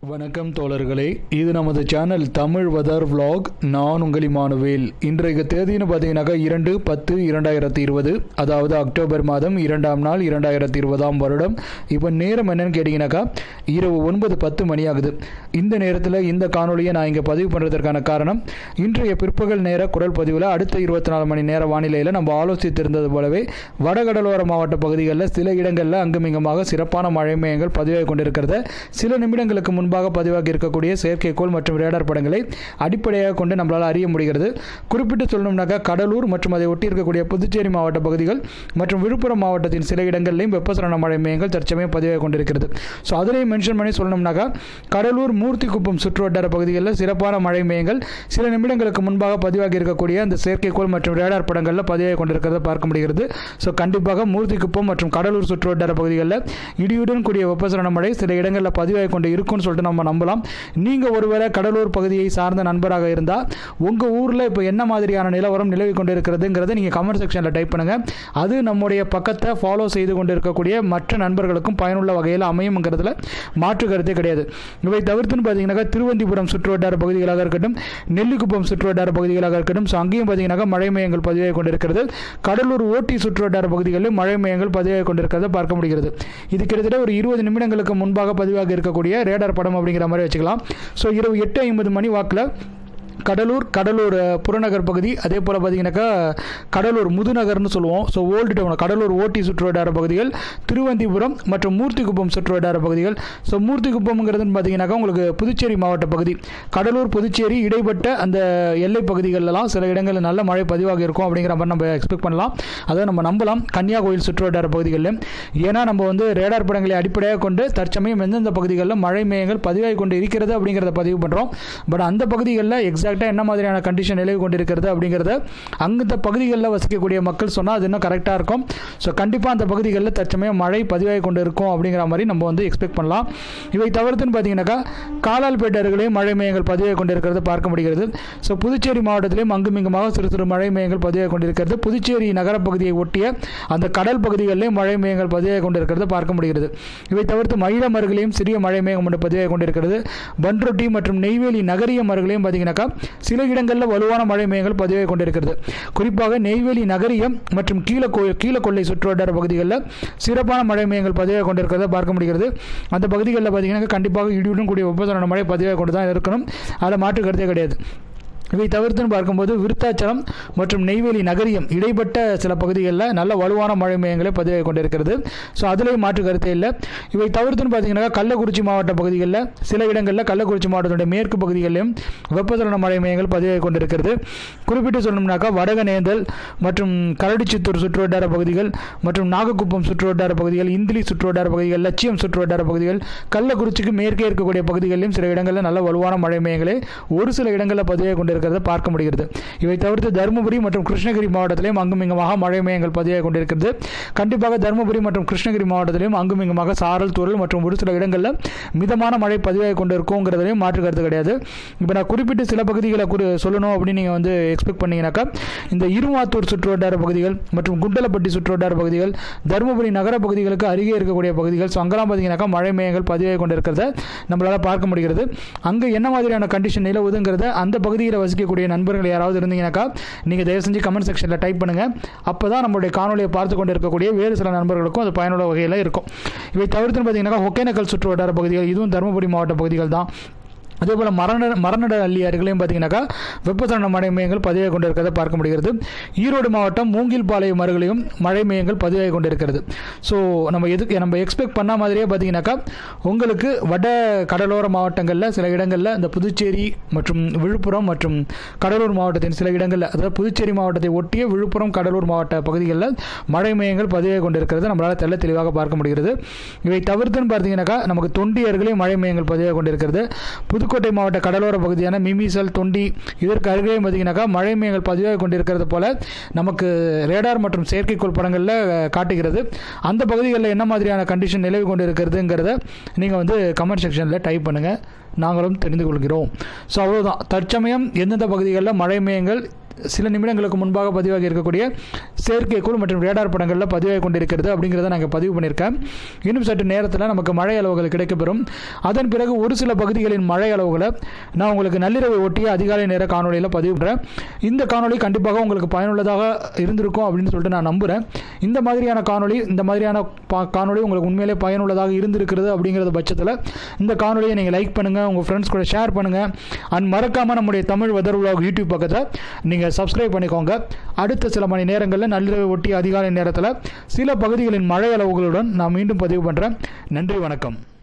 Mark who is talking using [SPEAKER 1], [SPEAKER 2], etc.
[SPEAKER 1] வணக்கம் தோழர்களே இது நமது சேனல் தமிழ் வெதர் vlog நான் உங்கள் இமானுவேல் இன்றைக்கு தேதின்னு பார்த்தீங்கன்னாக்கா இரண்டு பத்து இரண்டாயிரத்தி இருபது அதாவது அக்டோபர் மாதம் இரண்டாம் நாள் இரண்டாயிரத்தி இருபதாம் வருடம் இப்போ நேரம் என்னன்னு கேட்டிங்கனாக்கா இரவு ஒன்பது பத்து மணி ஆகுது இந்த நேரத்தில் இந்த காணொலியை நான் இங்கே பதிவு பண்ணுறதற்கான காரணம் இன்றைய பிற்பகல் நேர குரல் பதிவில் அடுத்த இருபத்தி நாலு மணி நேர வானிலையில் நம்ம ஆலோசித்திருந்தது போலவே வடகடலோர மாவட்ட பகுதிகளில் சில இடங்களில் அங்குமிங்குமாக சிறப்பான மழை மேகங்கள் பதிவாகி கொண்டிருக்கிறத சில நிமிடங்களுக்கு முன்பாக பதிவாகி இருக்கக்கூடிய செயற்கைக்கோள் மற்றும் ரேடார் படங்களை அடிப்படையாக கொண்டு நம்மளால் அறிய முடிகிறது குறிப்பிட்டு சொல்லணும்னாக்கா கடலூர் மற்றும் அதை ஒட்டி இருக்கக்கூடிய புதுச்சேரி மாவட்ட பகுதிகள் மற்றும் விழுப்புரம் மாவட்டத்தின் சில இடங்களிலும் வெப்பசலன மழை மேகங்கள் தற்சமயம் பதிவாகி கொண்டிருக்கிறது ஸோ அதிலையும் மென்ஷன் பண்ணி சொல்லணும்னாக்கா கடலூர் மூர்த்திக்குப்பம் சுற்றுவட்டார பகுதிகளில் சிறப்பான மழை மேகங்கள் சில நிமிடங்களுக்கு முன்பாக பதிவாகி இருக்கக்கூடிய அந்த செயற்கைக்கோள் மற்றும் ரேடார் படங்களில் பதிவாகி கொண்டிருக்கிறத பார்க்க முடிகிறது ஸோ கண்டிப்பாக மூர்த்திக்குப்பம் மற்றும் கடலூர் சுற்றுவட்டார பகுதிகளில் இடியுடன் கூடிய வெப்பசலன மழை சில இடங்களில் பதிவாகி கொண்டு இருக்கும்னு சொல்லிட்டு நம்ம நம்பலாம் நீங்கள் ஒருவேளை கடலூர் பகுதியை சார்ந்த நண்பராக இருந்தால் உங்கள் ஊரில் இப்போ என்ன மாதிரியான நிலவரம் நிலவி கொண்டு இருக்கிறதுங்கிறத நீங்கள் கமெண்ட் செக்ஷனில் டைப் பண்ணுங்கள் அது நம்முடைய பக்கத்தை ஃபாலோ செய்து கொண்டு இருக்கக்கூடிய மற்ற நண்பர்களுக்கும் பயனுள்ள வகையில் அமையுங்கிறதுல மாற்று கருத்தே கிடையாது இவை தவிர்த்துன்னு பார்த்தீங்கன்னாக்கா திருவந்திபுரம் சுற்றுவட்டார பகுதிகளாக இருக்கட்டும் நெல்லிக்குப்பம் சுற்றுவட்டார பகுதிகளாக இருக்கட்டும் ஸோ அங்கேயும் பார்த்தீங்கன்னாக்கா மழை மையங்கள் பதிவாகி கொண்டிருக்கிறது கடலூர் ஓட்டி சுற்றுவட்டார பகுதிகளில் மழை மையங்கள் பதிவாகி கொண்டிருக்கிறத பார்க்க முடிகிறது இது கிட்டத்தட்ட ஒரு இருபது நிமிடங்களுக்கு முன்பாக பதிவாகி இருக்கக்கூடிய ரேடார் படம் அப்படிங்கிற மாதிரி வச்சுக்கலாம் ஸோ இரவு எட்டு ஐம்பது மணி வாக்கில் கடலூர் கடலூர் அஹ், புறநகர் பகுதி அதே போல் பார்த்தீங்கன்னாக்கா கடலூர் முதுநகர்னு சொல்லுவோம் ஸோ ஓல்டு டவுன் கடலூர் ஓட்டி சுற்றுவட்டார பகுதிகள் திருவந்திபுரம் மற்றும் மூர்த்திக்குப்பம் சுற்றுவட்டார பகுதிகள் ஸோ மூர்த்திக்குப்பம்ங்கிறதுன்னு பார்த்தீங்கன்னாக்கா உங்களுக்கு புதுச்சேரி மாவட்ட பகுதி கடலூர் புதுச்சேரி இடைப்பட்ட அந்த எல்லை பகுதிகளெல்லாம் சில இடங்களில் நல்ல மழை பதிவாக இருக்கும் அப்படிங்கிற மாதிரி நம்ம எக்ஸ்பெக்ட் பண்ணலாம் அதை நம்ம நம்பலாம் கன்னியாகுமரி சுற்றுவட்டார பகுதிகளில் ஏன்னா நம்ம வந்து ரேடார் படங்களை அடிப்படையாக கொண்டு தற்சமயம் எந்தெந்த பகுதிகளில் மழை மேகங்கள் பதிவாகி கொண்டு இருக்கிறது அப்படிங்கிறத பதிவு பண்ணுறோம் பட் அந்த பகுதிகளில் எக்ஸாக்டாக என்ன மாதிரியான கண்டிஷன் நிலவி கொண்டிருக்கிறது அப்படிங்கிறத அந்த பகுதிகளில் வசிக்கக்கூடிய மக்கள் சொன்னால் அது இன்னும் கரெக்டாக இருக்கும் ஸோ கண்டிப்பாக அந்த பகுதிகளில் தற்சமயம் மழை பதிவாகி கொண்டு இருக்கும் அப்படிங்கிற மாதிரி நம்ம வந்து எக்ஸ்பெக்ட் பண்ணலாம் இவை தவிர்த்துன்னு பார்த்தீங்கன்னாக்கா காலால்பேட்டை அருகிலேயும் மழை மேகங்கள் பதிவாகி கொண்டிருக்கிறது பார்க்க முடிகிறது ஸோ புதுச்சேரி மாவட்டத்திலேயும் அங்குமிங்குமாக சிறு சிறு மழை மேகங்கள் பதிவாகி கொண்டிருக்கிறது புதுச்சேரி நகரப்பகுதியை ஒட்டிய அந்த கடல் பகுதிகளிலேயும் மழை மேகங்கள் பதிவாகி கொண்டிருக்கிறது பார்க்க முடிகிறது இவை தவிர்த்து மயிலம் அருகிலேயும் சிறிய மழை மேகம் ஒன்று பதிவாகி கொண்டிருக்கிறது பன்ருட்டி மற்றும் நெய்வேலி நகரியம் அருகிலேயும் பார்த்தீங்கன்னாக்கா சில இடங்களில் வலுவான மழை மேகங்கள் பதிவாகி கொண்டிருக்கிறது குறிப்பாக நெய்வேலி நகரியம் மற்றும் கீழக்கோ கீழக்கொள்ளை சுற்றுவட்டார பகுதிகளில் சிறப்பான மழை மேகங்கள் பதிவாகி கொண்டிருக்கிறத பார்க்க முடிகிறது அந்த பகுதிகளில் பார்த்தீங்கன்னா கண்டிப்பாக இடியுடன் கூடிய வெப்பசலன மழை பதிவாகி கொண்டு தான் இருக்கணும் அதில் மாற்று கருத்தே கிடையாது இவை தவிர்த்துன்னு பார்க்கும்போது விருத்தாச்சலம் மற்றும் நெய்வேலி நகரியம் இடைப்பட்ட சில பகுதிகளில் நல்ல வலுவான மழை மையங்களை பதிவாகி கொண்டிருக்கிறது ஸோ அதுலேயும் மாற்று கருத்தே இல்லை இவை தவிர்த்துன்னு பார்த்தீங்கன்னா கள்ளக்குறிச்சி மாவட்ட பகுதிகளில் சில இடங்களில் கள்ளக்குறிச்சி மாவட்டத்துடைய மேற்கு பகுதிகளிலும் வெப்பசலன மழை மையங்கள் பதிவாகி கொண்டிருக்கிறது குறிப்பிட்டு சொல்லணும்னாக்கா வடகநேந்தல் மற்றும் கரடிச்சித்தூர் சுற்றுவட்டார பகுதிகள் மற்றும் நாகக்குப்பம் சுற்றுவட்டார பகுதிகள் இந்திலி சுற்றுவட்டார பகுதிகள் லட்சியம் சுற்றுவட்டார பகுதிகள் கள்ளக்குறிச்சிக்கு மேற்கே இருக்கக்கூடிய பகுதிகளிலும் சில இடங்களில் நல்ல வலுவான மழை மேகங்களை ஒரு சில இடங்களில் பதிவாகி கொண்டிருக்கிறத பார்க்க முடிகிறது இவை தவிர்த்து தருமபுரி மற்றும் கிருஷ்ணகிரி மாவட்டத்திலையும் அங்குமிங்குமாக மழை மேகங்கள் பதிவாகி கொண்டிருக்கிறது கண்டிப்பாக தருமபுரி மற்றும் கிருஷ்ணகிரி மாவட்டத்திலையும் அங்குமிங்குமாக சாரல் தூரல் மற்றும் ஒரு சில இடங்களில் மிதமான மழை பதிவாகி கொண்டிருக்குங்கிறதுலையும் மாற்று கருத்து கிடையாது இப்போ நான் குறிப்பிட்டு சில பகுதிகளை குறி சொல்லணும் அப்படின்னு நீங்கள் வந்து எக்ஸ்பெக்ட் பண்ணீங்கன்னாக்கா இந்த இருமாத்தூர் சுற்றுவட்டார பகுதிகள் மற்றும் குண்டலப்பட்டி சுற்றுவட்டார பகுதிகள் தருமபுரி நகர பகுதிகளுக்கு அருகே இருக்கக்கூடிய பகுதிகள் ஸோ அங்கெல்லாம் பார்த்தீங்கன்னாக்கா மழை மேகங்கள் பதிவாகி கொண்டிருக்கிறத நம்மளால் பார்க்க முடிகிறது அங்கே என்ன மாதிரியான கண்டிஷன் நிலவுதுங்கிறத அந்த பகுதியில் வசிக்கக்கூடிய நண்பர்கள் யாராவது இருந்தீங்கன்னாக்கா நீங்கள் தயவு செஞ்சு கமெண்ட் செக்ஷனில் டைப் பண்ணுங்கள் அப்போ தான் நம்மளுடைய காணொலியை பார்த்து கொண்டு இருக்கக்கூடிய வேறு சில நண்பர்களுக்கும் அது பயனுள்ள வகையில் இருக்கும் இவை தவிர்த்துன்னு பார்த்தீங்கன்னா ஒகேனக்கல் சுற்று வட்டார பகுதிகள் இதுவும் தருமபுரி மாவட்ட பகுதிகள் தான் அதே போல் மரண மரநட அள்ளி அருகிலையும் பார்த்தீங்கன்னாக்கா வெப்பசலன மழை மையங்கள் பதிவாகி கொண்டிருக்கிறத பார்க்க முடிகிறது ஈரோடு மாவட்டம் மூங்கில்பாளையம் அருகிலையும் மழை மையங்கள் பதிவாகி கொண்டிருக்கிறது ஸோ நம்ம எதுக்கு நம்ம எக்ஸ்பெக்ட் பண்ண மாதிரியே பார்த்தீங்கன்னாக்கா உங்களுக்கு வட கடலோர மாவட்டங்களில் சில இடங்களில் இந்த புதுச்சேரி மற்றும் விழுப்புரம் மற்றும் கடலூர் மாவட்டத்தின் சில இடங்களில் அதாவது புதுச்சேரி மாவட்டத்தை ஒட்டிய விழுப்புரம் கடலூர் மாவட்ட பகுதிகளில் மழை மையங்கள் பதிவாகி கொண்டிருக்கிறது நம்மளால் தெள்ள தெளிவாக பார்க்க முடிகிறது இவை தவிர்த்துன்னு பார்த்தீங்கன்னாக்கா நமக்கு தொண்டி அருகிலே மழை மையங்கள் பதிவாகி கொண்டிருக்கிறது புதுக்கோட்டை மாவட்ட கடலோர பகுதியான மிமிசல் தொண்டி இதற்கு அருகே பார்த்தீங்கன்னாக்கா மழை மேகங்கள் பதிவாகி கொண்டிருக்கிறது போல நமக்கு ரேடார் மற்றும் செயற்கைக்கோள் படங்களில் அஹ், காட்டுகிறது அந்த பகுதிகளில் என்ன மாதிரியான கண்டிஷன் நிலவி கொண்டு இருக்கிறதுங்கிறத நீங்கள் வந்து கமெண்ட் செக்ஷனில் டைப் பண்ணுங்கள் நாங்களும் தெரிந்து கொள்கிறோம் ஸோ அவ்வளோதான் தற்சமயம் எந்தெந்த பகுதிகளில் மழை மேகங்கள் சில நிமிடங்களுக்கு முன்பாக பதிவாகி இருக்கக்கூடிய செயற்கைக்கோள் மற்றும் ரேடார் படங்களில் பதிவாகி கொண்டிருக்கிறது அப்படிங்கிறத நாங்கள் பதிவு பண்ணியிருக்கேன் இன்னும் சற்று நேரத்தில் நமக்கு மழை அளவுகள் கிடைக்கப்பெறும் அதன் பிறகு ஒரு சில பகுதிகளின் மழை அளவுகளை நான் உங்களுக்கு நள்ளிரவை ஒட்டிய அதிகாலை நேர காணொலியில் பதிவு பண்ணுறேன் இந்த காணொலி கண்டிப்பாக உங்களுக்கு பயனுள்ளதாக இருந்திருக்கும் அப்படின்னு சொல்லிட்டு நான் நம்புகிறேன் இந்த மாதிரியான காணொலி இந்த மாதிரியான பா- காணொளி உங்களுக்கு உண்மையிலே பயனுள்ளதாக இருந்திருக்கிறது அப்படிங்கிறது பட்சத்தில் இந்த காணொலியை நீங்கள் லைக் பண்ணுங்கள் உங்கள் ஃப்ரெண்ட்ஸ் கூட ஷேர் பண்ணுங்கள் அண்ட் மறக்காமல் நம்முடைய தமிழ் வெதர் vlog யூடியூப் பக்கத்தை நீங்கள் சப்ஸ்கிரைப் பண்ணிக்கோங்க அடுத்த சில மணி நேரங்களில் நள்ளிரவை ஒட்டி அதிகாலை நேரத்தில் சில பகுதிகளின் மழை அளவுகளுடன் நான் மீண்டும் பதிவு பண்ணுறேன் நன்றி வணக்கம்